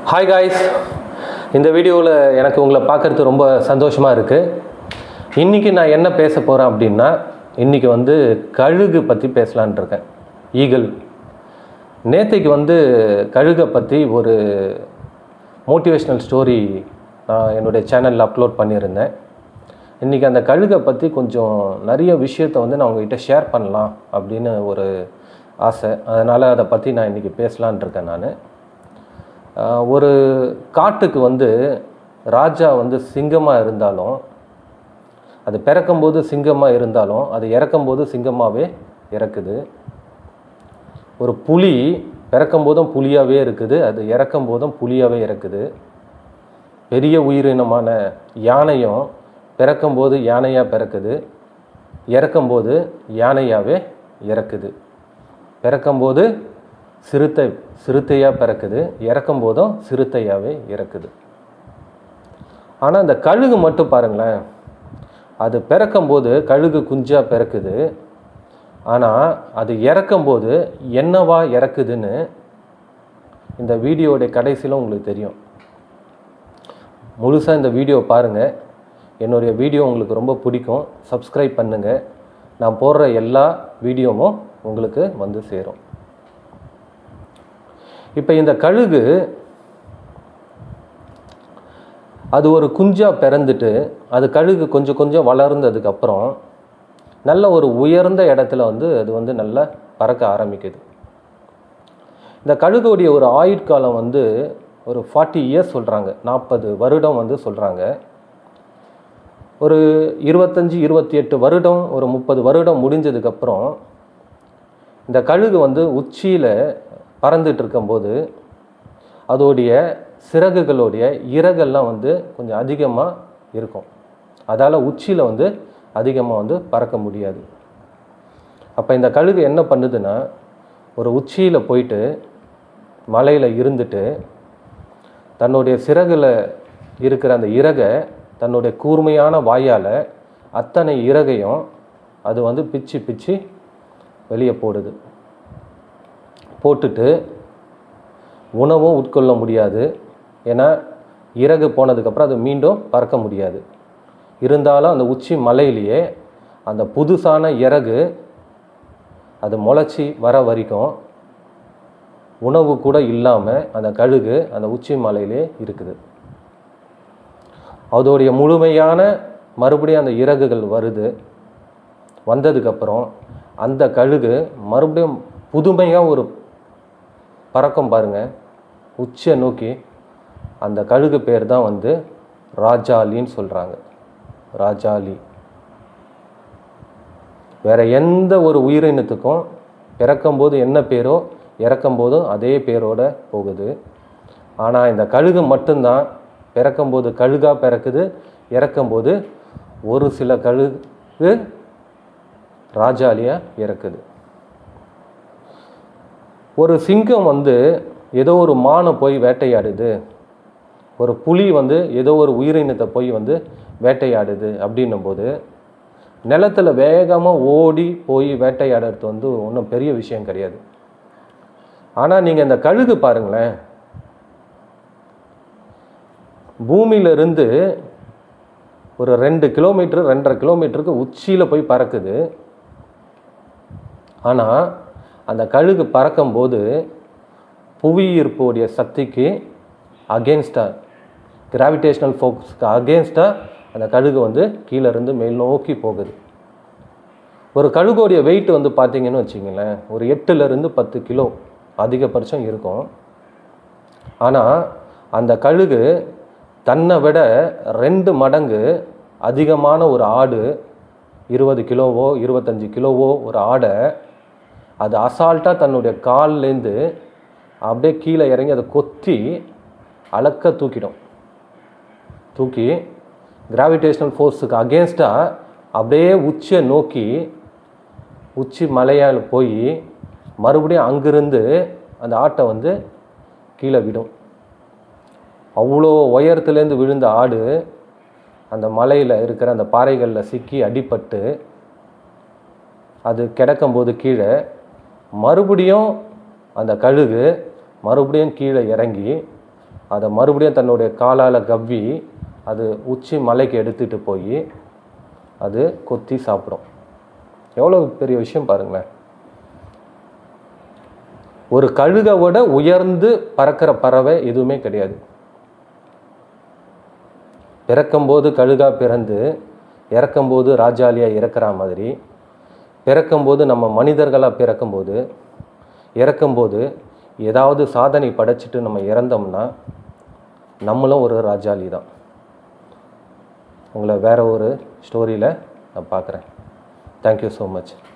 hi guys இந்த வீடியோவில் எனக்கு உங்களை பார்க்குறது ரொம்ப சந்தோஷமாக இருக்குது இன்றைக்கி நான் என்ன பேச போகிறேன் அப்படின்னா இன்றைக்கி வந்து கழுகு பற்றி பேசலான் இருக்கேன் ஈகிள் நேத்தைக்கு வந்து கழுகை பற்றி ஒரு மோட்டிவேஷ்னல் ஸ்டோரி நான் என்னுடைய சேனலில் அப்லோட் பண்ணியிருந்தேன் இன்றைக்கி அந்த கழுகை பற்றி கொஞ்சம் நிறைய விஷயத்த வந்து நான் உங்ககிட்ட ஷேர் பண்ணலாம் அப்படின்னு ஒரு ஆசை அதனால் அதை பற்றி நான் இன்றைக்கி பேசலான் இருக்கேன் நான் ஆஹ் ஒரு காட்டுக்கு வந்து ராஜா வந்து சிங்கமாக இருந்தாலும் அது பிறக்கும்போது சிங்கமாக இருந்தாலும் அது இறக்கும்போது சிங்கமாகவே இறக்குது ஒரு புலி பிறக்கும்போதும் புலியாகவே இருக்குது அது இறக்கும் போதும் புலியாகவே இறக்குது பெரிய உயிரினமான யானையும் பிறக்கும்போது யானையாக பிறக்குது இறக்கும்போது யானையாகவே இறக்குது பிறக்கும்போது சிறுத்தை சிறுத்தையாக பிறக்குது இறக்கும் போதும் சிறுத்தையாகவே இறக்குது ஆனால் அந்த கழுகு மட்டும் பாருங்களேன் அது பிறக்கும்போது கழுகு குஞ்சாக பிறக்குது ஆனால் அது இறக்கும்போது என்னவா இறக்குதுன்னு இந்த வீடியோடைய கடைசியில் உங்களுக்கு தெரியும் முழுசாக இந்த வீடியோ பாருங்கள் என்னுடைய வீடியோ உங்களுக்கு ரொம்ப பிடிக்கும் சப்ஸ்கிரைப் பண்ணுங்கள் நான் போடுற எல்லா வீடியோவும் உங்களுக்கு வந்து சேரும் இப்போ இந்த கழுகு அது ஒரு குஞ்சா பிறந்துட்டு அது கழுகு கொஞ்சம் கொஞ்சம் வளர்ந்ததுக்கப்புறம் நல்ல ஒரு உயர்ந்த இடத்துல வந்து அது வந்து நல்லா பறக்க ஆரம்பிக்குது இந்த கழுகுடைய ஒரு ஆயுட்காலம் வந்து ஒரு ஃபார்ட்டி இயர்ஸ் சொல்கிறாங்க நாற்பது வருடம் வந்து சொல்கிறாங்க ஒரு இருபத்தஞ்சி இருபத்தி எட்டு வருடம் ஒரு முப்பது வருடம் முடிஞ்சதுக்கப்புறம் இந்த கழுகு வந்து உச்சியில் பறந்துட்டு இருக்கும்போது அதோடைய சிறகுகளுடைய இறகெல்லாம் வந்து கொஞ்சம் அதிகமாக இருக்கும் அதால் உச்சியில் வந்து அதிகமாக வந்து பறக்க முடியாது அப்போ இந்த கழுகு என்ன பண்ணுதுன்னா ஒரு உச்சியில் போயிட்டு மலையில் இருந்துட்டு தன்னுடைய சிறகுல இருக்கிற அந்த இறகை தன்னுடைய கூர்மையான வாயால் அத்தனை இறகையும் அது வந்து பிச்சு பிச்சு வெளியே போடுது போட்டுட்டு உணவும் உட்கொள்ள முடியாது ஏன்னா இறகு போனதுக்கப்புறம் அது மீண்டும் பறக்க முடியாது இருந்தாலும் அந்த உச்சி மலையிலேயே அந்த புதுசான இறகு அது முளைச்சி வர வரைக்கும் உணவு கூட இல்லாமல் அந்த கழுகு அந்த உச்சி மலையிலே இருக்குது அதோடைய முழுமையான மறுபடியும் அந்த இறகுகள் வருது வந்ததுக்கப்புறம் அந்த கழுகு மறுபடியும் புதுமையாக ஒரு பறக்கம் பாருங்க உச்சியை நோக்கி அந்த கழுகு பேர் தான் வந்து ராஜாலின்னு சொல்கிறாங்க ராஜாலி வேற எந்த ஒரு உயிரினத்துக்கும் பிறக்கும்போது என்ன பேரோ இறக்கும்போதும் அதே பேரோட போகுது ஆனால் இந்த கழுகு மட்டும்தான் பிறக்கும்போது கழுகா பிறக்குது இறக்கும்போது ஒரு சில கழுகு ராஜாலியாக இறக்குது ஒரு சிங்கம் வந்து ஏதோ ஒரு மானை போய் வேட்டையாடுது ஒரு புலி வந்து ஏதோ ஒரு உயிரினத்தை போய் வந்து வேட்டையாடுது அப்படின்னும் போது நிலத்தில் வேகமாக ஓடி போய் வேட்டையாடுறது வந்து ஒன்றும் பெரிய விஷயம் கிடையாது ஆனால் நீங்கள் இந்த கழுகு பாருங்களேன் பூமியிலிருந்து ஒரு ரெண்டு கிலோமீட்டர் ரெண்டரை கிலோமீட்டருக்கு உச்சியில் போய் பறக்குது ஆனால் அந்த கழுகு பறக்கும்போது புவியீர்ப்புடைய சக்திக்கு அகேன்ஸ்டாக கிராவிடேஷனல் ஃபோர்ஸ்க்கு அகேன்ஸ்டாக அந்த கழுகு வந்து கீழே இருந்து மேல் நோக்கி போகுது ஒரு கழுகோடைய வெயிட் வந்து பார்த்தீங்கன்னு வச்சிங்களேன் ஒரு எட்டுலேருந்து பத்து கிலோ அதிகபட்சம் இருக்கும் ஆனால் அந்த கழுகு தன்னை விட ரெண்டு மடங்கு அதிகமான ஒரு ஆடு இருபது கிலோவோ இருபத்தஞ்சி கிலோவோ ஒரு ஆடை அது அசால்ட்டாக தன்னுடைய கால்லேருந்து அப்படியே கீழே இறங்கி அதை கொத்தி அளக்க தூக்கிடும் தூக்கி கிராவிடேஷனல் ஃபோர்ஸுக்கு அகேன்ஸ்டாக அப்படியே உச்சியை நோக்கி உச்சி மலையால் போய் மறுபடியும் அங்கிருந்து அந்த ஆட்டை வந்து கீழே விடும் அவ்வளோ உயரத்துலேருந்து விழுந்த ஆடு அந்த மலையில் இருக்கிற அந்த பாறைகளில் சிக்கி அடிபட்டு அது கிடக்கும்போது கீழே மறுபடியும் அந்த கழுகு மறுபடியும் கீழே இறங்கி அதை மறுபடியும் தன்னுடைய காலால் கவ்வி அது உச்சி மலைக்கு எடுத்துகிட்டு போய் அது கொத்தி சாப்பிடும் எவ்வளோ பெரிய விஷயம் பாருங்களேன் ஒரு கழுகை விட உயர்ந்து பறக்கிற பறவை எதுவுமே கிடையாது பிறக்கும்போது கழுகா பிறந்து இறக்கும்போது ராஜாலியாக இறக்குற மாதிரி பிறக்கும்போது நம்ம மனிதர்களாக பிறக்கும்போது இறக்கும்போது ஏதாவது சாதனை படைச்சிட்டு நம்ம இறந்தோம்னா நம்மளும் ஒரு ராஜாலி தான் உங்களை வேற ஒரு ஸ்டோரியில் நான் பார்க்குறேன் தேங்க்யூ ஸோ மச்